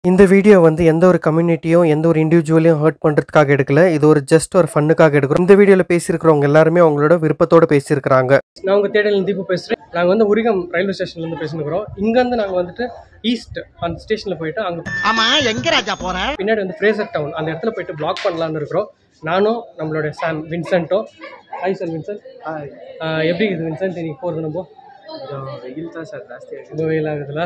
இந்த வீடியோ வந்து எந்த ஒரு கம்யூனிட்டியும் எந்த ஒரு இண்டிவிஜுவலையும் ஹர்ட் பண்ணுறதுக்காக எடுக்கல இது ஒரு ஜஸ்ட் ஒரு ஃபன்னுக்காக எடுக்கிறோம் இந்த வீடியோவில் பேசியிருக்கிறவங்க எல்லாருமே அவங்களோட விருப்பத்தோட பேசியிருக்கிறாங்க நான் உங்கள் தேடல் தீபு பேசுகிறேன் நாங்கள் வந்து உரிகம் ரயில்வே ஸ்டேஷன்லேருந்து பேசினுக்கிறோம் இங்கேருந்து நாங்கள் வந்துட்டு ஈஸ்ட் அந்த ஸ்டேஷனில் போயிட்டு அங்கே ஆமா எங்க ராஜா போற பின்னாடி வந்து ஃப்ரேசர் டவுன் அந்த இடத்துல போயிட்டு பிளாக் பண்ணலான்னு இருக்கிறோம் நானும் நம்மளோட சாம் வின்சென்ட்டோ ஹாய் சார் வின்சென்ட் ஆஹ் எப்படி இருக்குது வின்சென்ட் இன்னைக்கு போகிறது நம்ம வெயில் தான் சார் ஜாஸ்தி ரொம்ப வெயில் ஆகுதுல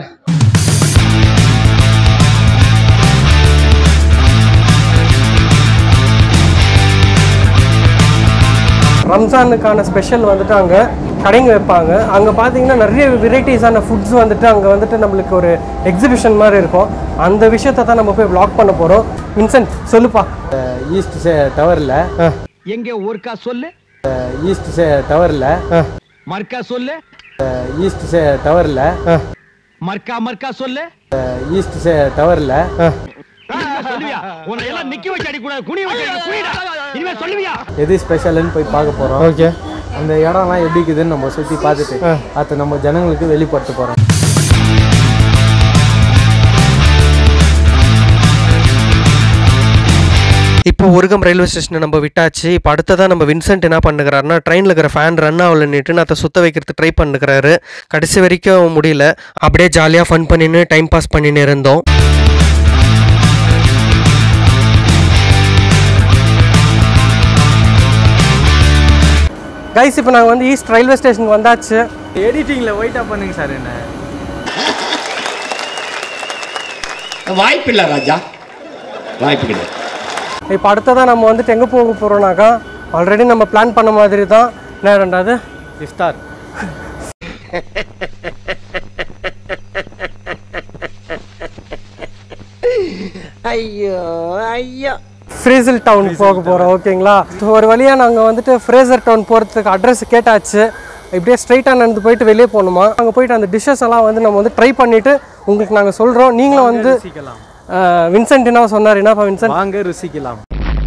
ரம்ஜானுக்கான ஸ்பெஷல் வந்துட்டு அங்கே கடைங்க வைப்பாங்க அங்கே பார்த்தீங்கன்னா நிறைய வெரைட்டிஸான ஃபுட்ஸ் வந்துட்டு அங்கே வந்துட்டு நம்மளுக்கு ஒரு எக்ஸிபிஷன் மாதிரி இருக்கும் அந்த விஷயத்தை தான் நம்ம போய் vlog பண்ண போகிறோம் வின்சென்ட் சொல்லுப்பா ஈஸ்ட் டவரில் எங்க ஒருக்கா சொல்லு ஈஸ்ட் டவரில் மர்க்கா சொல்லு ஈஸ்ட் டவரில் மர்க்கா மர்க்கா சொல்லு ஈஸ்ட் டவரில் சொல்லுவியா உன்னை எல்லாம் நிக்க வச்சு அடி கூடாது குனி வச்சு அடி குனிடா இனிமே சொல்லுவியா எது ஸ்பெஷல்னு போய் பார்க்க போகிறோம் ஓகே அந்த இடம்லாம் எப்படி இருக்குதுன்னு நம்ம சுற்றி பார்த்துட்டு அதை நம்ம ஜனங்களுக்கு வெளிப்படுத்த போகிறோம் இப்போ உருகம் ரயில்வே ஸ்டேஷனை நம்ம விட்டாச்சு இப்போ அடுத்ததான் நம்ம வின்சென்ட் என்ன பண்ணுகிறாருன்னா ட்ரெயினில் இருக்கிற ஃபேன் ரன் ஆகலன்னுட்டு நான் அதை சுத்த வைக்கிறதுக்கு ட்ரை பண்ணுகிறாரு கடைசி வரைக்கும் முடியல அப்படியே ஜாலியாக ஃபன் பண்ணின்னு டைம் பாஸ் பண்ணின்னு இருந்தோம் கைஸ் இப்போ நாங்கள் வந்து ஈஸ்ட் ரயில்வே ஸ்டேஷனுக்கு வந்தாச்சு எடிட்டிங்கில் வெயிட்டாக பண்ணுங்க சார் என்ன வாய்ப்பில்லை ராஜா வாய்ப்பு கிடையாது இப்போ அடுத்ததான் நம்ம வந்துட்டு எங்கே போக போகிறோம்னாக்கா ஆல்ரெடி நம்ம பிளான் பண்ண மாதிரி தான் என்ன ரெண்டாவது இஃப்தார் ஃப்ரேசல் டவுன் போக போகிறோம் ஓகேங்களா ஒரு வழியாக நாங்கள் வந்துட்டு ஃப்ரேசர் டவுன் போகிறதுக்கு அட்ரஸ் கேட்டாச்சு இப்படியே ஸ்ட்ரைட்டாக நடந்து போயிட்டு வெளியே போகணுமா அங்கே போயிட்டு அந்த டிஷ்ஷஸ் எல்லாம் வந்து நம்ம வந்து ட்ரை பண்ணிவிட்டு உங்களுக்கு நாங்கள் சொல்கிறோம் நீங்களும் வந்து ருசிக்கலாம் அஹ், வின்சென்ட் என்ன சொன்னார் என்னப்பா வின்சென்ட் வாங்க ருசிக்கலாம்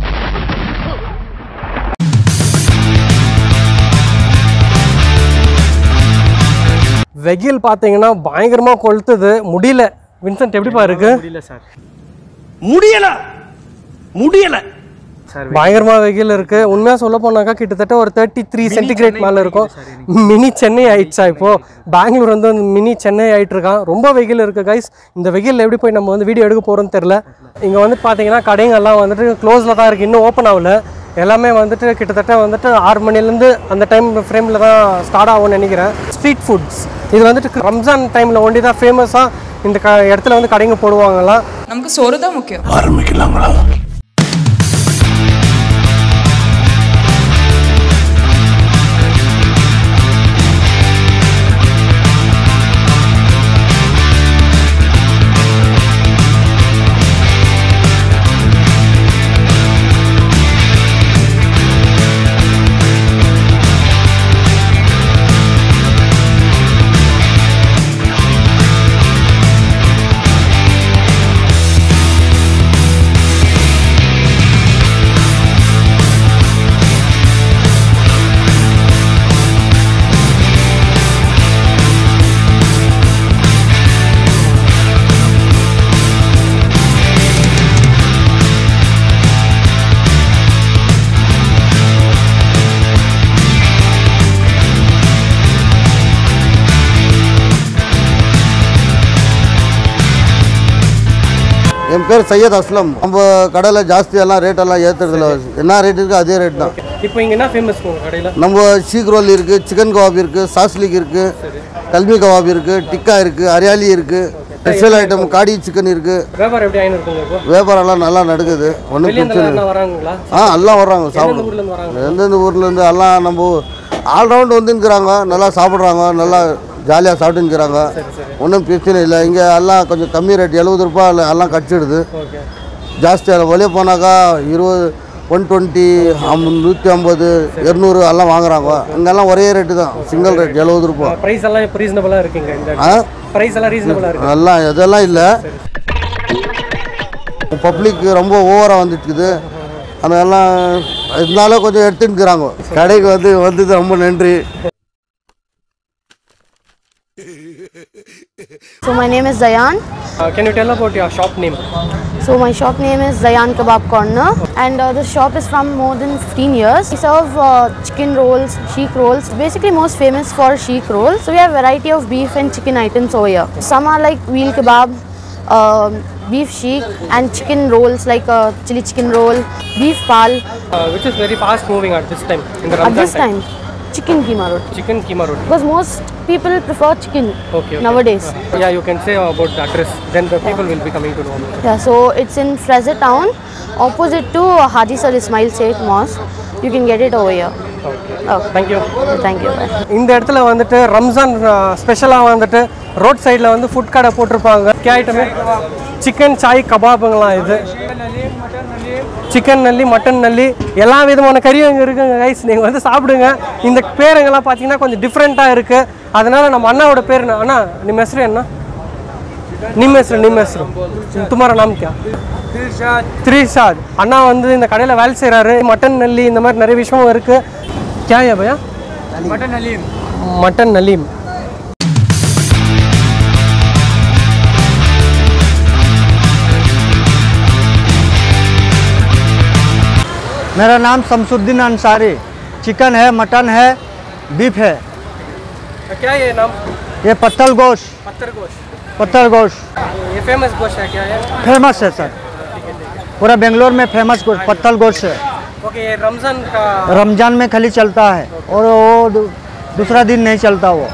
வெயில் பார்த்தீங்கன்னா பயங்கரமாக கொளுத்துது முடியல வின்சென்ட் எப்படிப்பா இருக்கு முடியல சார் முடியல முடியல சார் பயங்கரமா வெயில் இருக்கு உண்மையா சொல்ல போனாக்கா கிட்டத்தட்ட ஒரு தேர்ட்டி த்ரீ சென்டிகிரேட் மேல இருக்கும் மினி சென்னை ஆயிடுச்சா இப்போ பெங்களூர் வந்து மினி சென்னை ஆயிட்டு இருக்கான் ரொம்ப வெயில் இருக்கு கைஸ் இந்த வெயில்ல எப்படி போய் நம்ம வந்து வீடியோ எடுக்க போறோம்னு தெரியல இங்க வந்து பாத்தீங்கன்னா கடைங்கெல்லாம் வந்துட்டு க்ளோஸ்ல தான் இருக்கு இன்னும் ஓப்பன் ஆகல எல்லாமே வந்துட்டு கிட்டத்தட்ட வந்துட்டு ஆறு மணிலேருந்து அந்த டைம் ஃப்ரேமில் தான் ஸ்டார்ட் ஆகும்னு நினைக்கிறேன் ஸ்ட்ரீட் ஃபுட்ஸ் இது வந்துட்டு ரம்ஜான் டைமில் ஒண்டி தான் ஃபேமஸாக இந்த க இடத்துல வந்து கடைங்க போடுவாங்களாம் நமக்கு சோறு தான் முக்கியம் ஆரம்பிக்கலாங்களா என் பேர் சையத் அஸ்லம் நம்ம கடையில் ஜாஸ்தியெல்லாம் ரேட்டெல்லாம் ஏற்றுறதுல என்ன ரேட் இருக்கோ அதே ரேட் தான் இப்போ இங்கே என்ன ஃபேமஸ் உங்கள் கடையில் நம்ம ஷீக் ரோல் இருக்குது சிக்கன் கபாப் இருக்குது சாஸ்லிக் இருக்குது கல்மி கபாப் இருக்குது டிக்கா இருக்குது ஹரியாலி இருக்குது ஸ்பெஷல் ஐட்டம் காடி சிக்கன் இருக்குது வியாபாரம் எப்படி ஆயின்னு இருக்குங்க இப்போ வியாபாரம்லாம் நல்லா நடக்குது ஒன்றும் வெளியேந்து பிரச்சனை இல்லை எல்லாம் வராங்களா ஆ எல்லாம் வர்றாங்க எந்த சாப்பிட ஊர்ல இருந்து வராங்க எந்தெந்த ஊர்லேருந்து எல்லாம் நம்ம ஆல்ரவுண்ட் வந்துருக்குறாங்க நல்லா சாப்பிட்றாங்க நல்லா ஜாலியாக சாப்பிட்டுங்கிறாங்க ஒன்றும் பிரச்சனை இல்லை இங்கே எல்லாம் கொஞ்சம் கம்மி ரேட் எழுபது ரூபாய் எல்லாம் கடிச்சிடுது ஓகே ஜாஸ்தியாக வெளியே போனாக்கா இருபது ஒன் டுவெண்ட்டி நூற்றி ஐம்பது இரநூறு எல்லாம் வாங்குறாங்க இங்கெல்லாம் ஒரே ரேட்டு தான் சிங்கிள் ரேட் எழுபது ரூபா ப்ரைஸ் எல்லாம் இப்போ ரீசனபிளாக இருக்குங்க இந்த ஆ ப்ரைஸ் எல்லாம் ரீசனபிளாக இருக்கு எல்லாம் இதெல்லாம் இல்லை பப்ளிக் ரொம்ப ஓவராக வந்துட்டுக்குது அதெல்லாம் இருந்தாலும் கொஞ்சம் எடுத்துட்டுக்கிறாங்க கடைக்கு வந்து வந்தது ரொம்ப நன்றி So my name is Zayan. Can you tell about your shop name So my shop name is Zayan Kebab Corner and uh, the shop is from more than 15 years. We serve uh, chicken rolls, sheik rolls, basically most famous for sheik rolls. So we have variety of beef and chicken items over here. Some are like veal kebab, um beef sheik and chicken rolls like uh, chili chicken roll, beef pal. Which is very fast moving at this time இந்த At this time, chicken keema roti. Chicken keema roti Because most people prefer chicken Okay, okay. nowadays. Yeah you can say about the address then the people will be coming to know Yeah, so it's in Fraser Town, opposite to Haji Sir Ismail Sheikh Mosque. You can get it over here. Okay. Thank you Thank you. Bye. இந்த இடத்துல வந்துட்டு ரம்ஜான் ஸ்பெஷலாக வந்துட்டு road சைடில் வந்து food கடை போட்டிருப்பாங்க கே ஐட்டமே சிக்கன் சாய் கபாபுங்களாம் இது சிக்கன் நல்லி மட்டன் நல்லி எல்லா விதமான கறியும் இங்கே இருக்குங்க கைஸ் நீங்கள் வந்து சாப்பிடுங்க இந்த பேருங்கெல்லாம் பார்த்தீங்கன்னா கொஞ்சம் டிஃப்ரெண்ட்டாக இருக்குது அதனால நம்ம அண்ணாவோட பேர் என்ன அண்ணா ನಿಮ್ಮ ಹೆಸರು என்ன ನಿಮ್ಮ ಹೆಸರು ನಿಮ್ಮ ಹೆಸರು ತುಮಾರ ನಾಮ್ ಕ್ಯಾ த்ரீஷாத் அண்ணா வந்து இந்த கடையில் வேலை செய்கிறாரு மட்டன் நல்லி இந்த மாதிரி நிறைய விஷயமும் இருக்குது क्या है भैया मटन नलीम मटन नलीम मेरा नाम शमसुद्दीन अंसारी चिकन है मटन है बीफ है क्या ये नाम ये पत्तल गोश्त पत्थर गोश्त पत्तल गोश्त ये फेमस गोश्त है क्या है फेमस है सर पूरा बेंगलोर में फेमस गोश्त पत्तल गोश्त है ओके ये रमज़ान का रमजान में खाली चलता है और वो दू- दूसरा दिन नहीं चलता वो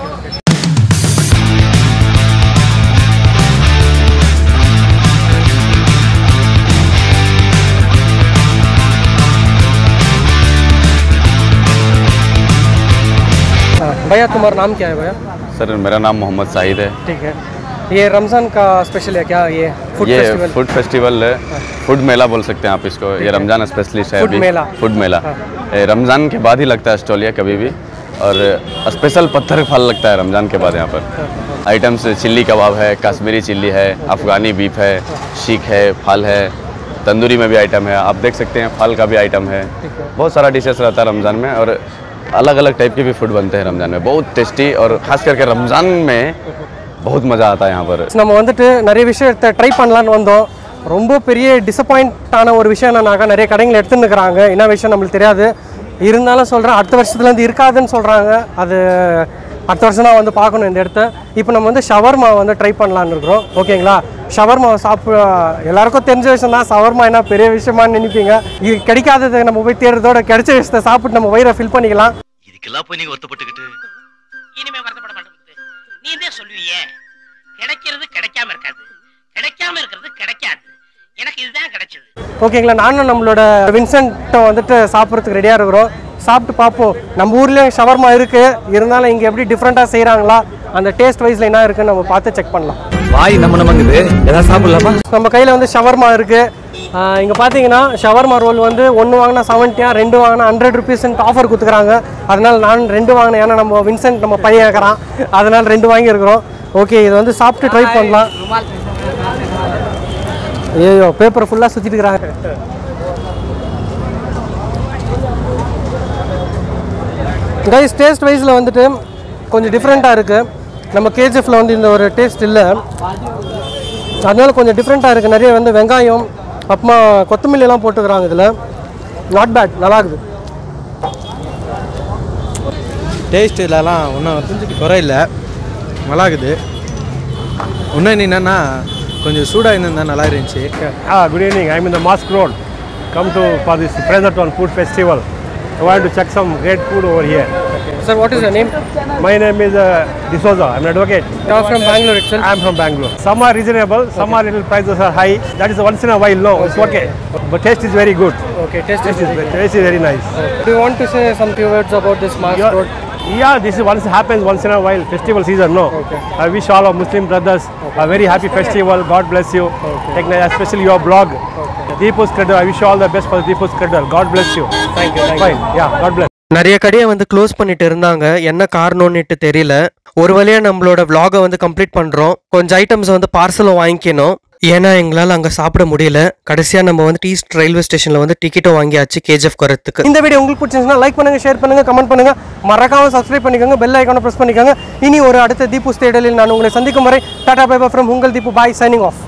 भैया तुम्हारा नाम क्या है भैया सर मेरा नाम मोहम्मद साहिद है ठीक है ये रमज़ान का स्पेशल है क्या ये फूड ये फेस्टिवल फूड फेस्टिवल है फूड मेला बोल सकते हैं आप इसको ये रमज़ान स्पेशलिस्ट है फूड अभी मेला। फूड मेला ये रमज़ान के बाद ही लगता है स्टॉल ये कभी भी और स्पेशल पत्थर फल लगता है रमज़ान के बाद यहाँ पर आइटम्स चिल्ली कबाब है कश्मीरी चिल्ली है अफ़गानी बीफ है शीख है फल है तंदूरी में भी आइटम है आप देख सकते हैं फल का भी आइटम है बहुत सारा डिशेस रहता है रमज़ान में और अलग अलग टाइप के भी फूड बनते हैं रमज़ान में बहुत टेस्टी और ख़ास करके रमज़ान में बहुत मज़ा आता है यहाँ पर நம்ம வந்துட்டு நிறைய விஷயத்தை ட்ரை பண்ணலான்னு வந்தோம் ரொம்ப பெரிய டிசப்பாயிண்ட் ஆன ஒரு விஷயம் என்னன்னாக்கா நிறைய கடைகள் எடுத்துன்னு இருக்கிறாங்க என்ன விஷயம் நம்மளுக்கு தெரியாது இருந்தாலும் சொல்கிறேன் அடுத்த வருஷத்துலேருந்து இருக்காதுன்னு சொல்கிறாங்க அது அடுத்த வருஷம் தான் வந்து பார்க்கணும் இந்த இடத்த இப்போ நம்ம வந்து ஷவர்மா வந்து ட்ரை பண்ணலான்னு இருக்கிறோம் ஓகேங்களா ஷவர்மா சாப்பிட எல்லாருக்கும் தெரிஞ்ச விஷயம் தான் ஷவர்மா என்ன பெரிய விஷயமான்னு நினைப்பீங்க இது கிடைக்காததை நம்ம போய் தேடுறதோட கிடைச்ச விஷயத்தை சாப்பிட்டு நம்ம வயிறை ஃபில் பண்ணிக்கலாம் இதுக்கெல்லாம் போய் நீங்க வருத்தப்பட்டுக்கிட்டு இனிமே வருத்தப்பட மாட்டேன் நீ இதே சொல்லுவியே கிடைக்கிறது கிடைக்காம இருக்காது கிடைக்காம இருக்கிறது கிடைக்காது எனக்கு இதுதான் கிடைச்சது ஓகேங்களா நானும் நம்மளோட வின்சென்ட்டை வந்துட்டு சாப்பிட்றதுக்கு ரெடியாக இருக்கிறோம் சாப்பிட்டு பார்ப்போம் நம்ம ஊர்லேயும் ஷவர்மா இருக்குது இருந்தாலும் இங்கே எப்படி டிஃப்ரெண்ட்டாக செய்கிறாங்களா அந்த டேஸ்ட் வைஸில் என்ன இருக்குன்னு நம்ம பார்த்து செக் பண்ணலாம் வாய் நம்ம நமங்குது ஏதாவது சாப்பிடலாமா நம்ம கையில் வந்து ஷவர்மா இருக்குது இங்கே பார்த்தீங்கன்னா ஷவர்மா ரோல் வந்து ஒன்று வாங்கினா செவன்ட்டியா ரெண்டு வாங்கினா ஹண்ட்ரட் ருபீஸ்ன்ட்டு ஆஃபர் கொடுத்துக்கிறாங்க அதனால் நான் ரெண்டு வாங்கினேன் ஏன்னா நம்ம வின்சென்ட் நம்ம பையன் இருக்கிறான் அதனால் ரெண்டு வாங்கியிருக்கிறோம் ஓகே இது வந்து சாப்பிட்டு ட்ரை பண்ணலாம் ஐயோ பேப்பரை ஃபுல்லாக சுற்றிட்டு இருக்கிறாங்க கைஸ் டேஸ்ட் வைஸில் வந்துட்டு கொஞ்சம் டிஃப்ரெண்ட்டாக இருக்குது நம்ம கேஜிஎஃப்ல வந்து இந்த ஒரு டேஸ்ட் இல்லை அதனால கொஞ்சம் டிஃப்ரெண்ட்டாக இருக்குது நிறைய வந்து வெங்காயம் அப்புறமா கொத்தமல்லி எல்லாம் போட்டுக்கிறாங்க இதில் நாட் பேட் நல்லா இருக்குது டேஸ்ட் இதெல்லாம் ஒன்றும் குறை இல்லை நல்லா இருக்குது இன்னும் என்னென்னா கொஞ்சம் சூடாக இருந்தால் நல்லா இருந்துச்சு Ah, good evening. I'm in the Mosque Road. Come to for this Preserton Food Festival. I want to check some great food over here. Sir what is your name My name is uh, D'Souza. I'm an advocate. You from Bangalore it's I'm from Bangalore. Some are reasonable, some are little prices are high. That is once in a while, no, it's okay. But taste is very good. Okay taste Taste is, taste is very nice. Do you want to say some few words about this Mars Yeah, Road? yeah, this is once happens once in a while. Festival season, no. I wish all our Muslim brothers a very happy festival. God bless you. Take care, especially your blog, Deepus Credit. I wish you all the best for Deepus Credit. God bless you. Thank you. Thank Fine. Yeah, God bless. நிறைய கடையை வந்து close பண்ணிட்டு இருந்தாங்க என்ன காரணம்னுட்டு தெரியல ஒரு வழியா நம்மளோட vlog-அ வந்து கம்ப்ளீட் பண்றோம் கொஞ்சம் ஐட்டம்ஸ் வந்து பார்சலும் வாங்கிக்கணும் ஏன்னா எங்களால் அங்கே சாப்பிட முடியல கடைசியாக நம்ம வந்து ஈஸ்ட் ரயில்வே ஸ்டேஷனில் வந்து டிக்கெட்டும் வாங்கியாச்சு கேஜிஎஃப் குறத்துக்கு இந்த வீடியோ உங்களுக்கு பிடிச்சிருந்துச்சுன்னா லைக் பண்ணுங்க ஷேர் பண்ணுங்க கமெண்ட் பண்ணுங்க மறக்காம சப்ஸ்கிரைப் பண்ணிக்கோங்க பெல் ஐக்கானை ப்ரெஸ் பண்ணிக்கோங்க இனி ஒரு அடுத்த தீபு ஸ்டேடலில் நான் உங்களை சந்திக்கும் வரை டாடா பைபா ஃப்ரம் உங்கள் தீபு பாய் சைனிங் ஆஃப்